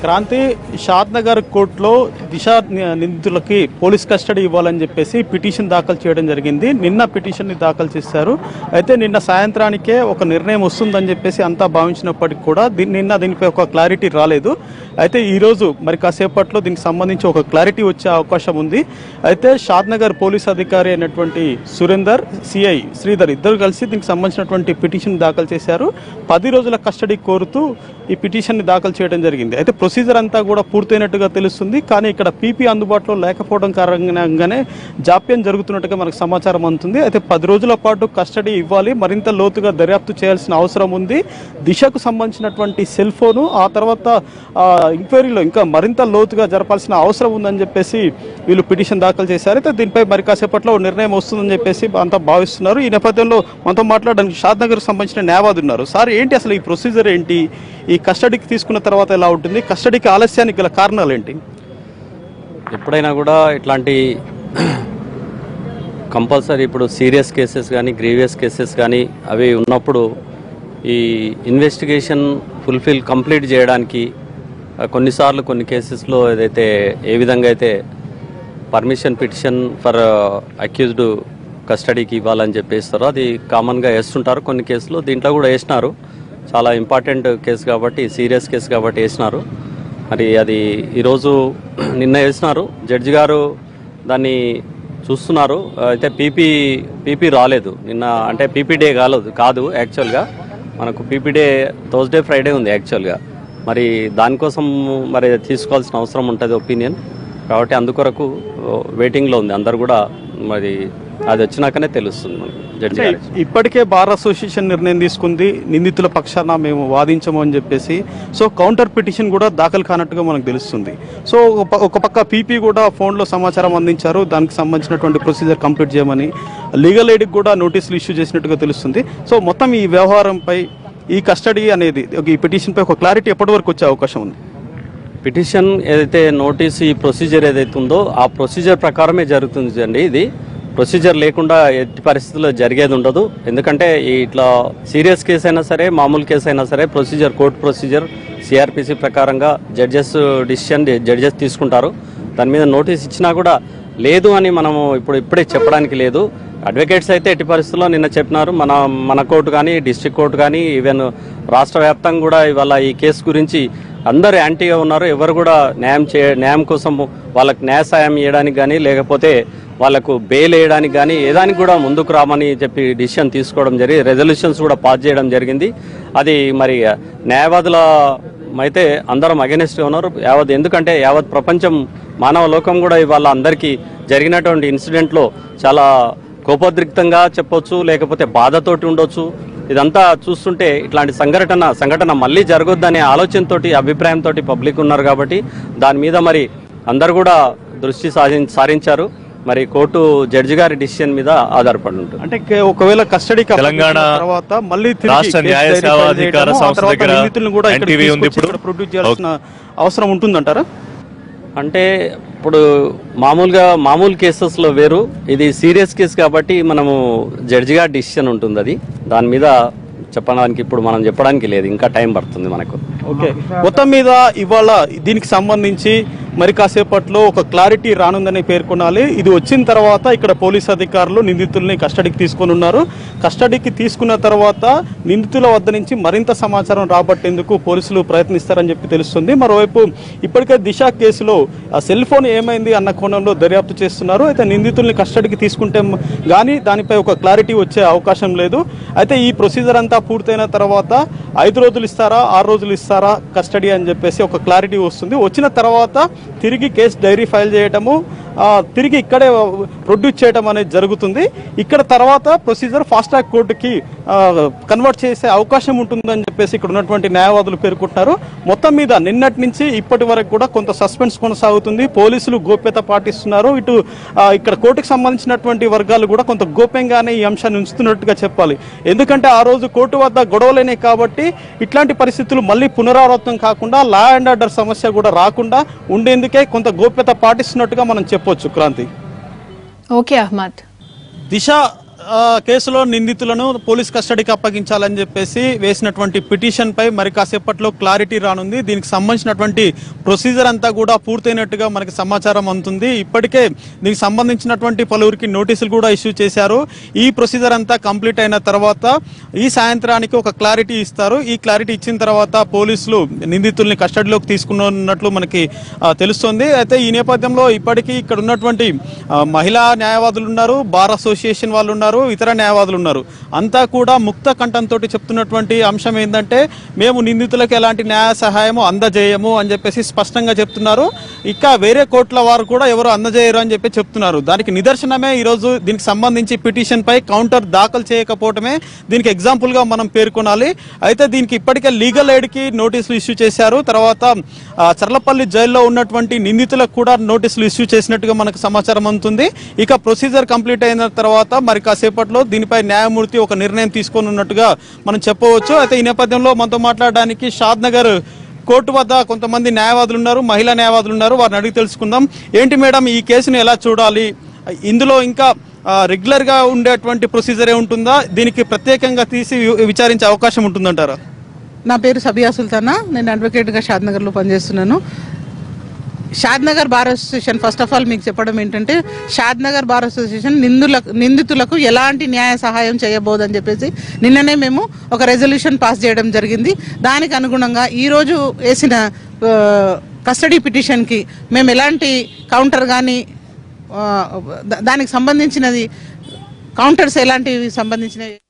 క్రాంతి షాద్ నగర్ కోర్టులో దిశ ని- నిందితులకి police custody ఇవ్వాలని చెప్పేసి పిటిషన్ దాఖలు చేయడం జరిగింది నిన్న పిటిషన్ ని దాఖలు చేశారు అయితే నిన్న సాయంత్రానికే ఒక నిర్ణయం వస్తుందని చెప్పేసి అంతా భావించినప్పటికీ కూడా దీ- నిన్న దీనిపై ఒక క్లారిటీ రాలేదు అయితే ఈ రోజు మరి కాసేపట్లో దీనికి సంబంధించి ఒక క్లారిటీ వచ్చే అవకాశం ఉంది అయితే షాద్ నగర్ పోలీస్ అధికారి అయినటువంటి సురేందర్ సిఐ శ్రీధర్ ఇద్దరు కలిసి దీనికి సంబంధించినటువంటి పిటిషన్ దాఖలు చేశారు పది రోజుల కస్టడీ కోరుతూ ఈ పిటిషన్ ని దాఖలు చేయడం జరిగింది అయితే ప్రొసీజర్ అంతా కూడా పూర్తయినట్టుగా తెలుస్తుంది కానీ ఇక్కడ పీపీ అందుబాటులో లేకపోవడం కారణంగానే జాప్యం జరుగుతున్నట్టుగా మనకు సమాచారం అందుతుంది అయితే పది రోజుల పాటు కస్టడీ ఇవ్వాలి మరింత లోతుగా దర్యాప్తు చేయాల్సిన అవసరం ఉంది దిశకు సంబంధించినటువంటి సెల్ ఫోను ఆ తర్వాత ఆ, ఎంక్వైరీలో ఇంకా మరింత లోతుగా జరపాల్సిన అవసరం ఉందని చెప్పేసి వీళ్ళు పిటిషన్ దాఖలు చేశారు అయితే దీనిపై మరి కాసేపట్లో ఓ నిర్ణయం వస్తుందని చెప్పేసి అంతా భావిస్తున్నారు ఈ నేపథ్యంలో మనతో మాట్లాడడానికి షాద్ నగర్ సంబంధించిన న్యాయవాది ఉన్నారు సార్ ఏంటి అసలు ఈ ప్రొసీజర్ ఏంటి ఈ కస్టడీకి తీసుకున్న తర్వాత ఎలా ఉంటుంది కస్టడీకి ఆలస్యానికి గల కారణాలు ఏంటి ఎప్పుడైనా కూడా ఇట్లాంటి కంపల్సరీ ఇప్పుడు సీరియస్ కేసెస్ కానీ గ్రీవియస్ కేసెస్ కానీ అవి ఉన్నప్పుడు ఈ ఇన్వెస్టిగేషన్ ఫుల్ఫిల్ కంప్లీట్ చేయడానికి ఆ, కొన్నిసార్లు కొన్ని కేసెస్లో ఏదైతే ఏ విధంగా అయితే పర్మిషన్ పిటిషన్ ఫర్ అక్యూజ్డ్ కస్టడీకి ఇవ్వాలని చెప్పేస్తారో అది కామన్గా వేస్తుంటారు కొన్ని కేసులు దీంట్లో కూడా వేసినారు చాలా ఇంపార్టెంట్ కేసు కాబట్టి సీరియస్ కేసు కాబట్టి వేసినారు మరి అది ఈరోజు నిన్న వేసినారు జడ్జి గారు దాన్ని చూస్తున్నారు అయితే పీపీ పీపీ రాలేదు నిన్న అంటే పీపీ డే కాలేదు కాదు యాక్చువల్గా మనకు పీపీ డే థర్స్డే ఫ్రైడే ఉంది యాక్చువల్గా మరి దానికోసం మరి తీసుకోవాల్సిన అవసరం ఉంటుంది ఒపీనియన్ కాబట్టి అందుకొరకు వెయిటింగ్లో ఉంది అందరు కూడా మరి అది వచ్చినాకనే తెలుస్తుంది మనకు జడ్జి అంటే గారి ఇప్పటికే బార్ అసోసియేషన్ నిర్ణయం తీసుకుంది నిందితుల పక్షాన మేము వాదించము అని చెప్పేసి సో కౌంటర్ పిటిషన్ కూడా దాఖలు కానట్టుగా మనకు తెలుస్తుంది సో ఒక ప- ఒక పక్క పీపీ కూడా ఫోన్లో సమాచారం అందించారు దానికి సంబంధించినటువంటి ప్రొసీజర్ కంప్లీట్ చేయమని లీగల్ ఎయిడ్కి కూడా నోటీసులు ఇష్యూ చేసినట్టుగా తెలుస్తుంది సో మొత్తం ఈ వ్యవహారంపై ఈ కస్టడీ అనేది ఒక ఈ పిటిషన్పై ఒక క్లారిటీ ఎప్పటి వరకు వచ్చే అవకాశం ఉంది పిటిషన్ ఏదైతే నోటీస్ ఈ ప్రొసీజర్ ఏదైతే ఉందో ఆ ప్రొసీజర్ ప్రకారమే జరుగుతుంది అండి ఇది ప్రొసీజర్ లేకుండా ఎట్టి పరిస్థితుల్లో జరిగేది ఉండదు ఎందుకంటే ఈ ఇట్లా సీరియస్ కేసు అయినా సరే మామూలు కేసు అయినా సరే ప్రొసీజర్ కోర్టు ప్రొసీజర్ సిఆర్పిసి ప్రకారంగా జడ్జెస్ డిసిషన్ జడ్జెస్ తీసుకుంటారు దాని మీద నోటీస్ ఇచ్చినా కూడా లేదు అని మనము ఇప్పుడు ఇప్పుడే చెప్పడానికి లేదు అడ్వకేట్స్ అయితే ఎట్టి పరిస్థితుల్లో నిన్న చెప్పినారు మన మన కోర్టు కానీ డిస్ట్రిక్ట్ కోర్టు కానీ ఈవెన్ రాష్ట్ర వ్యాప్తంగా కూడా ఇవాళ ఈ కేసు గురించి అందరూ యాంటీగా ఉన్నారు ఎవరు కూడా న్యాయం చే న్యాయం కోసం వాళ్ళకి న్యాయ సాయం చేయడానికి కానీ లేకపోతే వాళ్ళకు బెయిల్ వేయడానికి కానీ ఏదానికి కూడా ముందుకు రామని చెప్పి డిసిషన్ తీసుకోవడం జరిగి రెజల్యూషన్స్ కూడా పాస్ చేయడం జరిగింది అది మరి న్యాయవాదుల అయితే అందరం అగెనిస్ట్గా ఉన్నారు యావత్ ఎందుకంటే యావత్ ప్రపంచం మానవ లోకం కూడా ఇవాళ అందరికీ జరిగినటువంటి ఇన్సిడెంట్లో చాలా కోపోద్రిక్తంగా చెప్పొచ్చు లేకపోతే బాధతోటి ఉండొచ్చు ఇదంతా చూస్తుంటే ఇట్లాంటి సంఘటన సంఘటన మళ్ళీ జరగొద్దనే ఆలోచనతోటి అభిప్రాయంతో పబ్లిక్ ఉన్నారు కాబట్టి దాని మీద మరి అందరు కూడా దృష్టి సాధి సారించారు మరి కోర్టు జడ్జి గారి డిసిషన్ మీద ఆధారపడి ఉంటుంది అంటే కే- ఒకవేళ కస్టడీకి తెలంగాణ అప్పగించిన తర్వాత మళ్ళీ తిరిగి రాష్ట్ర కేసు న్యాయ డైరీ సేవా ఫైల్ అధికార చేయడము, ఆ సంస్థ తర్వాత దగ్గర నిందితులను కూడా ఇక్కడ NTV ఉంది తీసుకొచ్చి ఇప్పుడు. ఇక్కడ ప్రొడ్యూస్ చేయాల్సిన అవసరం ఉంటుందంటారా అంటే ఇప్పుడు మామూలుగా మామూలు కేసెస్లో వేరు ఇది సీరియస్ కేసు కాబట్టి మనము జడ్జిగా డిసిషన్ ఉంటుంది అది దాని మీద చెప్పడానికి ఇప్పుడు మనం చెప్పడానికి లేదు ఇంకా టైం పడుతుంది మనకు ఓకే మొత్తం మీద ఇవాళ దీనికి సంబంధించి మరి కాసేపట్లో ఒక క్లారిటీ రానుందని పేర్కొనాలి ఇది వచ్చిన తర్వాత ఇక్కడ పోలీస్ అధికారులు నిందితుల్ని కస్టడీకి తీసుకొని ఉన్నారు కస్టడీకి తీసుకున్న తర్వాత నిందితుల వద్ద నుంచి మరింత సమాచారం రాబట్టేందుకు పోలీసులు ప్రయత్నిస్తారని చెప్పి తెలుస్తుంది మరోవైపు ఇప్పటికే దిశ కేసులో ఆ సెల్ ఫోన్ ఏమైంది అన్న కోణంలో దర్యాప్తు చేస్తున్నారు అయితే నిందితుల్ని కస్టడీకి తీసుకుంటే కానీ దానిపై ఒక క్లారిటీ వచ్చే అవకాశం లేదు అయితే ఈ ప్రొసీజర్ అంతా పూర్తయిన తర్వాత ఐదు రోజులు ఇస్తారా ఆరు రోజులు ఇస్తారా కస్టడీ అని చెప్పేసి ఒక క్లారిటీ వస్తుంది వచ్చిన తర్వాత తిరిగి కేసు డైరీ ఫైల్ చేయటము ఆ, తిరిగి ఇక్కడే ప్రొడ్యూస్ చేయడం అనేది జరుగుతుంది ఇక్కడ తర్వాత ప్రొసీజర్ ఫాస్ట్ ట్రాక్ కోర్టుకి కన్వర్ట్ చేసే అవకాశం ఉంటుందని చెప్పేసి ఇక్కడ ఉన్నటువంటి న్యాయవాదులు పేర్కొంటున్నారు మొత్తం మీద నిన్నటి నుంచి ఇప్పటి వరకు కూడా కొంత సస్పెన్స్ కొనసాగుతుంది పోలీసులు గోప్యత పాటిస్తున్నారు ఇటు ఆ, ఇక్కడ కోర్టుకు సంబంధించినటువంటి వర్గాలు కూడా కొంత గోప్యంగానే ఈ అంశాన్ని ఉంచుతున్నట్టుగా చెప్పాలి ఎందుకంటే ఆ రోజు కోర్టు వద్ద గొడవలేనే కాబట్టి ఇట్లాంటి పరిస్థితులు మళ్ళీ పునరావృతం కాకుండా లా అండ్ ఆర్డర్ సమస్య కూడా రాకుండా ఉండేందుకే కొంత గోప్యత పాటిస్తున్నట్టుగా మనం చెప్పొచ్చు క్రాంతి ఓకే అహ్మద్ దిశ ఆ, కేసులో నిందితులను పోలీస్ కస్టడీకి అప్పగించాలని చెప్పేసి వేసినటువంటి పిటిషన్ పై మరి కాసేపట్లో క్లారిటీ రానుంది దీనికి సంబంధించినటువంటి ప్రొసీజర్ అంతా కూడా పూర్తయినట్టుగా మనకి సమాచారం అందుతుంది ఇప్పటికే దీనికి సంబంధించినటువంటి పలువురికి నోటీసులు కూడా ఇష్యూ చేశారు ఈ ప్రొసీజర్ అంతా కంప్లీట్ అయిన తర్వాత ఈ సాయంత్రానికి ఒక క్లారిటీ ఇస్తారు ఈ క్లారిటీ ఇచ్చిన తర్వాత పోలీసులు నిందితుల్ని కస్టడీలోకి తీసుకున్నట్లు మనకి ఆ, తెలుస్తోంది అయితే ఈ నేపథ్యంలో ఇప్పటికీ ఇక్కడ ఉన్నటువంటి ఆ, మహిళా న్యాయవాదులు ఉన్నారు బార్ అసోసియేషన్ వాళ్ళు ఉన్నారు ఇతర న్యాయవాదులు ఉన్నారు అంతా కూడా ముక్త కంఠంతో చెప్తున్నటువంటి అంశం ఏంటంటే మేము నిందితులకు ఎలాంటి న్యాయ సహాయము అందజేయము అని చెప్పేసి స్పష్టంగా చెప్తున్నారు ఇక వేరే కోర్టుల వారు కూడా ఎవరు అందజేయరు అని చెప్పి చెప్తున్నారు దానికి నిదర్శనమే ఈరోజు దీనికి సంబంధించి పిటిషన్ పై కౌంటర్ దాఖలు చేయకపోవటమే దీనికి ఎగ్జాంపుల్ గా మనం పేర్కొనాలి అయితే దీనికి ఇప్పటికే లీగల్ ఎయిడ్ కి నోటీసులు ఇష్యూ చేశారు తర్వాత ఆ, చర్లపల్లి జైల్లో ఉన్నటువంటి నిందితులకు కూడా నోటీసులు ఇష్యూ చేసినట్టుగా మనకు సమాచారం అందుతుంది ఇక ప్రొసీజర్ కంప్లీట్ అయిన తర్వాత మరి కాసేపట్లో దీనిపై న్యాయమూర్తి ఒక నిర్ణయం తీసుకొని ఉన్నట్టుగా మనం చెప్పవచ్చు అయితే ఈ నేపథ్యంలో మనతో మాట్లాడడానికి షాద్ నగర్ కోర్టు వద్ద కొంతమంది న్యాయవాదులు ఉన్నారు మహిళా న్యాయవాదులు ఉన్నారు వారిని అడిగి తెలుసుకుందాం ఏంటి మేడం ఈ కేసును ఎలా చూడాలి ఇందులో ఇంకా రెగ్యులర్ గా ఉండేటువంటి ప్రొసీజర్ ఏ ఉంటుందా దీనికి ప్రత్యేకంగా తీసి వి- విచారించే అవకాశం ఉంటుందంటారా నా పేరు సబియా సుల్తానా నేను అడ్వకేట్గా షాద్నగర్లో పనిచేస్తున్నాను Shadnagar bar association first of all మీకు చెప్పడం ఏంటంటే షాద్నగర్ బార్ అసోసియేషన్ నిందులకు నిందితులకు ఎలాంటి న్యాయ సహాయం చేయబోదని చెప్పేసి నిన్ననే మేము ఒక రెజల్యూషన్ పాస్ చేయడం జరిగింది దానికి అనుగుణంగా ఈరోజు వేసిన ఆ, కస్టడీ పిటిషన్కి మేము ఎలాంటి కౌంటర్ కానీ దానికి సంబంధించినది కౌంటర్స్ ఎలాంటివి సంబంధించినవి